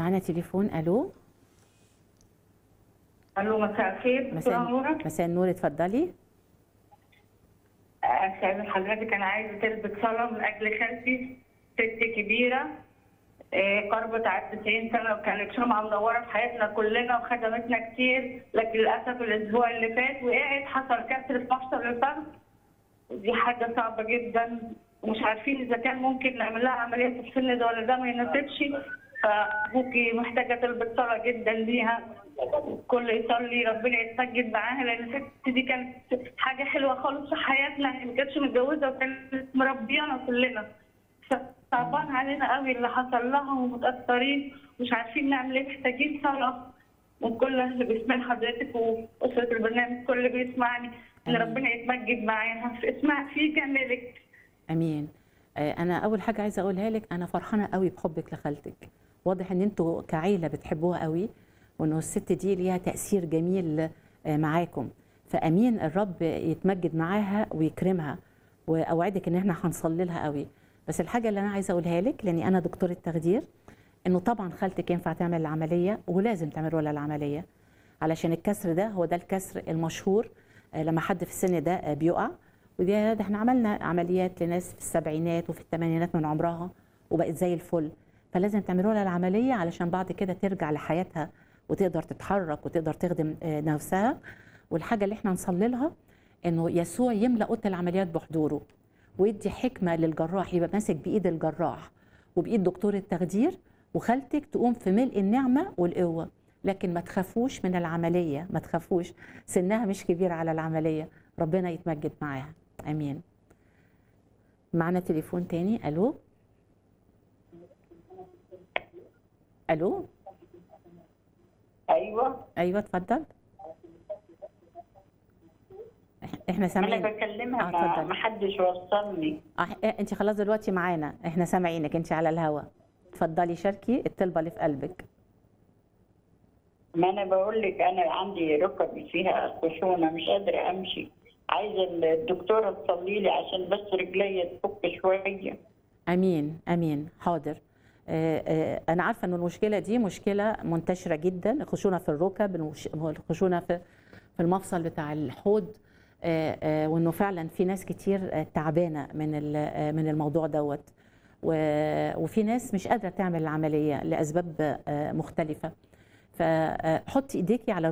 معانا تليفون الو الو مساء الخير دكتورة مساء نورة مساء النور اتفضلي أستاذ حضرتك أنا عايزة تلبس صلاة من أجل خالتي ست كبيرة آه، قربت على 90 سنة وكانت شمعة منورة في حياتنا كلنا وخدمتنا كتير لكن للأسف الأسبوع اللي فات وقعت حصل كسر في مفصل الفخذ ودي حاجة صعبة جدا ومش عارفين إذا كان ممكن نعمل لها عملية في السن ده ولا ده ما يناسبش فأبوكي محتاجة تلبس صلاة جدا ليها كل يصلي ربنا يتمجد معاها لان الست دي كانت حاجه حلوه خالص في حياتنا هي ما كانتش متجوزه وكانت مربيانا كلنا صعبان علينا قوي اللي حصل لها ومتاثرين مش عارفين نعمل ايه محتاجين صلاه وكل اللي بيسمع حضرتك واسره البرنامج كل اللي بيسمعني ان آمين. ربنا يتمجد معاها في اسمع في جمالك امين آه، انا اول حاجه عايزه اقولها لك انا فرحانه قوي بحبك لخالتك واضح ان انتوا كعيله بتحبوها قوي وانه الست دي ليها تاثير جميل آه، معاكم فامين الرب يتمجد معاها ويكرمها واوعدك ان احنا هنصلي لها قوي بس الحاجه اللي انا عايزه اقولها لك لاني انا دكتوره تخدير انه طبعا خالتك ينفع تعمل العمليه ولازم تعملوا لها العمليه علشان الكسر ده هو ده الكسر المشهور آه، لما حد في السن ده آه، بيقع وده ده احنا عملنا عمليات لناس في السبعينات وفي الثمانينات من عمرها وبقت زي الفل فلازم تعملوا لها العمليه علشان بعد كده ترجع لحياتها وتقدر تتحرك وتقدر تخدم آه، نفسها والحاجه اللي احنا نصلي لها انه يسوع يملا اوضه العمليات بحضوره ويدي حكمه للجراح يبقى ماسك بايد الجراح وبايد دكتور التخدير وخالتك تقوم في ملء النعمه والقوه لكن ما تخافوش من العمليه ما تخافوش سنها مش كبير على العمليه ربنا يتمجد معاها امين معنا تليفون تاني الو الو ايوه ايوه اتفضل إح- احنا انا سامعين بكلمها آه، ما اتفضل. ما حدش وصلني انت خلاص دلوقتي معانا احنا سامعينك انت على الهوا اتفضلي شاركي الطلبه اللي في قلبك ما انا بقول لك انا عندي ركبي فيها خشونه مش قادره امشي عايزه الدكتوره تصلي لي عشان بس رجلي تفك شويه امين امين حاضر آه، آه، انا عارفه ان المشكله دي مشكله منتشره جدا الخشونه في الركب المش- الخشونه في في المفصل بتاع الحوض آه، آه، وانه فعلا في ناس كتير آه، تعبانه من ال- آه، من الموضوع دوت و- وفي ناس مش قادره تعمل العمليه لاسباب آه، مختلفه فحطي ايديكي على